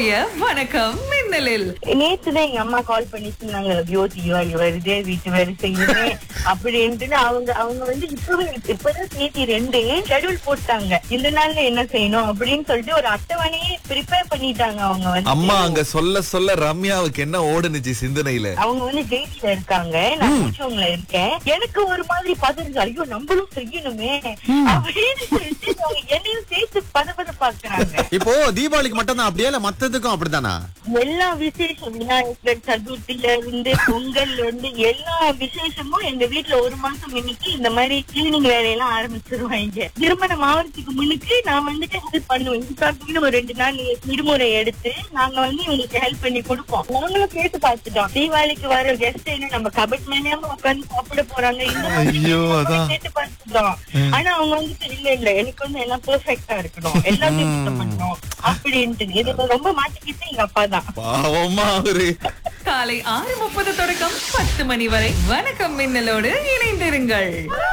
இன்றைய வணக்கம் மின்னலில் நேத்துதான் எங்க அம்மா கால் பண்ணி சொன்னாங்க ஐயோ தீபாவளி வருது வீட்டு வேலை செய்யணும் அப்படின்ட்டு அவங்க அவங்க வந்து இப்பவே இப்பதான் தேதி ரெண்டு ஷெட்யூல் போட்டாங்க இந்த நாள்ல என்ன செய்யணும் அப்படின்னு சொல்லிட்டு ஒரு அட்டவணையே ப்ரிப்பேர் பண்ணிட்டாங்க அவங்க வந்து அம்மா அங்க சொல்ல சொல்ல ரம்யாவுக்கு என்ன ஓடுனுச்சு சிந்தனையில அவங்க வந்து ஜெயில இருக்காங்க நான் கூச்சவங்கள இருக்கேன் எனக்கு ஒரு மாதிரி பதறுது ஐயோ நம்மளும் செய்யணுமே அப்படின்னு சொல்லிட்டு அவங்க என்னையும் சேர்த்து பத பத பாக்குறாங்க இப்போ தீபாவளிக்கு மட்டும் தான் அப்படியே இல்ல மத்ததுக்கும் அப்படித்தானா எல்லா விசேஷம் விநாயகர் சதுர்த்தியில இருந்து பொங்கல் வந்து எல்லா விசேஷமும் எங்க வீட்ல ஒரு மாசம் இன்னைக்கு இந்த மாதிரி கிளீனிங் வேலையெல்லாம் ஆரம்பிச்சிருவாங்க திருமணம் ஆவறதுக்கு முன்னுக்கு நான் வந்துட்டு ஹெல்ப் பண்ணுவேன் இதுக்காக ஒரு ரெண்டு நாள் விடுமுறை எடுத்து நாங்க வந்து இவங்களுக்கு ஹெல்ப் பண்ணி கொடுப்போம் நாங்களும் கேட்டு பார்த்துட்டோம் தீபாவளிக்கு வர கெஸ்ட் என்ன நம்ம கபட் மேனியாம உட்காந்து சாப்பிட போறாங்க இந்த மாதிரி ஐயோ, நம்ம அதான். கேட்டு பார்த்துட்டோம் ஆனா அவங்க வந்துட்டு இல்ல இல்ல எனக்கு வந்து எல்லாம் பெர்ஃபெக்ட்டா இருக்கணும் எல்லாத்தையும் சுத்தம் பண்ணணும் அப்படின்ட்டு இதுல ரொம்ப மாட்டிக்கிட்டு எங்க அப்பா தான் பாவமா அவரு காலை ஆறு முப்பது தொடக்கம் பத்து மணி வரை வணக்கம் மின்னலோடு இணைந்திருங்கள்